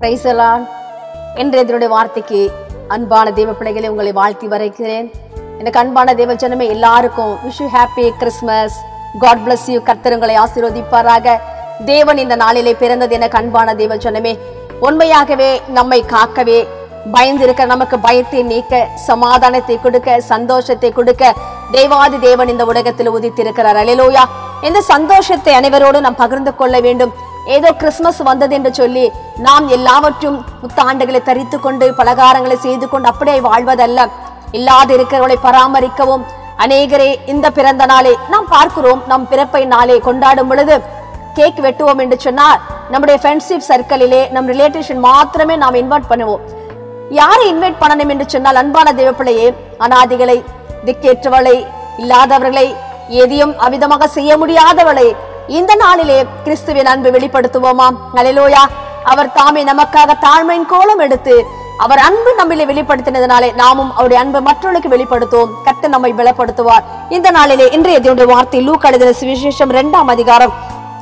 பிரைசலான் இன்றைய இதனுடைய வார்த்தைக்கு அன்பான தேவ பிள்ளைகளை உங்களை வாழ்த்தி வரைக்கிறேன் எனக்கு அன்பான தேவ ஜனமே எல்லாருக்கும் wish you happy Christmas God bless you கர்த்தருங்களை ஆசீர்வதிப்பாராக தேவன் இந்த நாளிலே பிறந்தது எனக்கு அன்பான தேவ ஜனமே உண்மையாகவே நம்மை காக்கவே பயந்திருக்க நமக்கு பயத்தை நீக்க சமாதானத்தை கொடுக்க சந்தோஷத்தை கொடுக்க தேவாதி தேவன் இந்த உலகத்தில் உதித்திருக்கிறார் அலையிலோயா இந்த சந்தோஷத்தை அனைவரோடு நாம் பகிர்ந்து கொள்ள வேண்டும் ஏதோ கிறிஸ்மஸ் வந்தது என்று சொல்லி நாம் எல்லாவற்றும் புத்தாண்டுகளை தரித்து கொண்டு பலகாரங்களை செய்து கொண்டு அப்படியே வாழ்வதல்ல இல்லாது இருக்கிறவர்களை பராமரிக்கவும் அநேகரே இந்த பிறந்த நாளை நாம் பார்க்கிறோம் நம் பிறப்பை நாளை கொண்டாடும் பொழுது கேக் வெட்டுவோம் என்று சொன்னால் நம்முடைய ஃப்ரெண்ட்ஷிப் சர்க்கிளிலே நம் ரிலேட்டிவ்ஷன் மாத்திரமே நாம் இன்வைட் பண்ணுவோம் யாரை இன்வைட் பண்ணணும் என்று சொன்னால் அன்பான தேவப்பிள்ளையே அனாதிகளை திக்கேற்றவளை இல்லாதவர்களை எதையும் அவிதமாக செய்ய முடியாதவளை இந்த நாளிலே கிறிஸ்துவின் அன்பு வெளிப்படுத்துவோமாம் அலையிலோயா அவர் தாமே நமக்காக தாழ்மையின் கோலம் எடுத்து அவர் அன்பு நம்மிலே வெளிப்படுத்தினதுனாலே நாமும் அவருடைய அன்பை மற்றவர்களுக்கு வெளிப்படுத்துவோம் கத்து நம்மை பலப்படுத்துவார் இந்த நாளிலே இன்றைய தேவனுடைய வார்த்தை லூக் எழுதின சுவிசேஷம் இரண்டாம் அதிகாரம்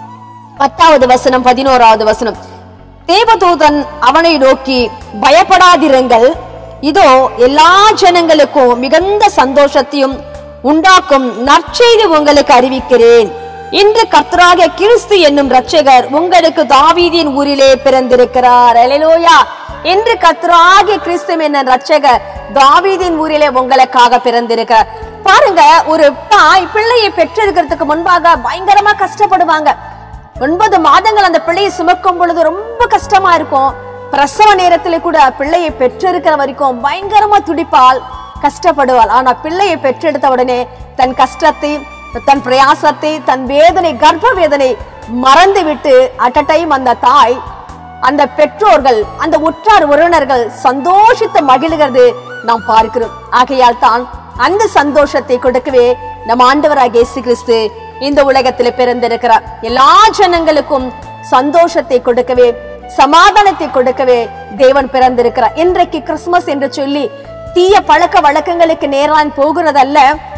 பத்தாவது வசனம் பதினோராவது வசனம் தேவதூதன் அவனை நோக்கி பயப்படாதிருங்கள் இதோ எல்லா ஜனங்களுக்கும் மிகுந்த சந்தோஷத்தையும் உண்டாக்கும் நற்செய்தி உங்களுக்கு அறிவிக்கிறேன் இன்று கர்த்தராகிய கிறிஸ்து என்னும் இரட்சகர் உங்களுக்கு தாவீதின் ஊரிலே பிறந்திருக்கிறார் அலையலோயா இன்று கர்த்தராகிய கிறிஸ்து என்னும் இரட்சகர் தாவீதின் ஊரிலே உங்களுக்காக பிறந்திருக்கிறார் பாருங்க ஒரு தாய் பிள்ளையை பெற்றெடுக்கிறதுக்கு முன்பாக பயங்கரமா கஷ்டப்படுவாங்க ஒன்பது மாதங்கள் அந்த பிள்ளையை சுமக்கும் பொழுது ரொம்ப கஷ்டமா இருக்கும் பிரசவ நேரத்துல கூட பிள்ளையை பெற்றெடுக்கிற வரைக்கும் பயங்கரமா துடிப்பால் கஷ்டப்படுவாள் ஆனா பிள்ளையை பெற்றெடுத்த உடனே தன் கஷ்டத்தை தன் பிரயாசத்தை தன் வேதனை கர்ப்ப வேதனை மறந்து விட்டு அட் அ டைம் அந்த தாய் அந்த பெற்றோர்கள் அந்த உற்றார் உறவினர்கள் சந்தோஷித்து மகிழ்கிறது நாம் பார்க்கிறோம் ஆகையால் தான் அந்த சந்தோஷத்தை கொடுக்கவே நம் ஆண்டவராக இயேசு கிறிஸ்து இந்த உலகத்தில் பிறந்திருக்கிறார் எல்லா ஜனங்களுக்கும் சந்தோஷத்தை கொடுக்கவே சமாதானத்தை கொடுக்கவே தேவன் பிறந்திருக்கிறார் இன்றைக்கு கிறிஸ்துமஸ் என்று சொல்லி தீய பழக்க வழக்கங்களுக்கு நேரான் போகிறதல்ல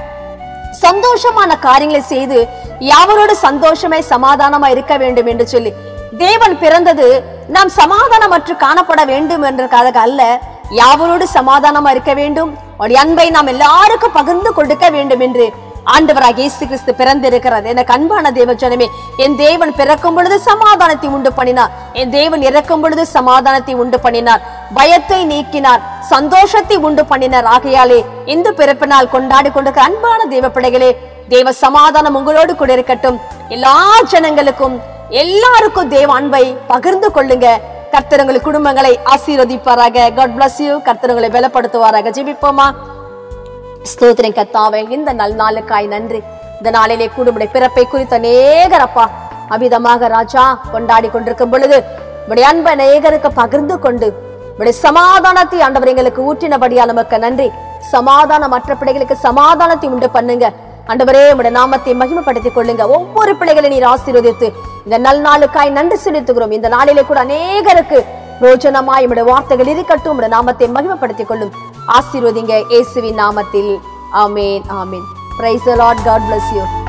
சந்தோஷமான காரியங்களை செய்து யாவரோடு சந்தோஷமே சமாதானமா இருக்க வேண்டும் என்று சொல்லி தேவன் பிறந்தது நாம் சமாதானமற்று காணப்பட வேண்டும் என்றதுக்காக அல்ல யாவரோடு சமாதானமா இருக்க வேண்டும் அவருடைய அன்பை நாம் எல்லாருக்கும் பகிர்ந்து கொடுக்க வேண்டும் என்று ஆண்டவராக இயேசு கிறிஸ்து பிறந்திருக்கிறது எனக்கு அன்பான தேவ ஜனமே என் தேவன் பிறக்கும் பொழுது சமாதானத்தை உண்டு பண்ணினார் என் தேவன் இறக்கும் பொழுது சமாதானத்தை உண்டு பண்ணினார் பயத்தை நீக்கினார் சந்தோஷத்தை உண்டு பண்ணினார் ஆகையாலே இந்த பிறப்பு நாள் கொண்டாடி கொண்டிருக்கிற அன்பான தேவ பிள்ளைகளே தேவ சமாதானம் உங்களோடு கூட இருக்கட்டும் எல்லா ஜனங்களுக்கும் எல்லாருக்கும் தேவ அன்பை பகிர்ந்து கொள்ளுங்க கர்த்தரங்கள் குடும்பங்களை ஆசீர்வதிப்பாராக காட் bless யூ கர்த்தரங்களை பலப்படுத்துவாராக ஜெபிப்போமா ஸ்தோத்திரம் கத்தாவே இந்த நல் நாளுக்காய் நன்றி இந்த நாளிலே கூடுமுடைய பிறப்பை குறித்த நேகரப்பா அபிதமாக ராஜா கொண்டாடி கொண்டிருக்கும் பொழுது உடைய அன்பை நேகருக்கு பகிர்ந்து கொண்டு உடைய சமாதானத்தை ஆண்டவர் எங்களுக்கு ஊற்றினபடியா நமக்கு நன்றி சமாதானம் மற்ற பிள்ளைகளுக்கு சமாதானத்தை உண்டு பண்ணுங்க ஆண்டவரே உடைய நாமத்தை மகிமைப்படுத்திக் கொள்ளுங்க ஒவ்வொரு பிள்ளைகளை நீர் ஆசீர்வதித்து இந்த நல் நாளுக்காய் நன்றி செலுத்துகிறோம் இந்த நாளிலே கூட அநேகருக்கு ரோஜனமாய் உடைய வார்த்தைகள் இருக்கட்டும் உடைய நாமத்தை மகிமைப்படுத்திக் கொள்ளும் ஆசீர்வதிங்க இயேசுவின் நாமத்தில் ஆமேன் ஆமேன் praise Lord God bless you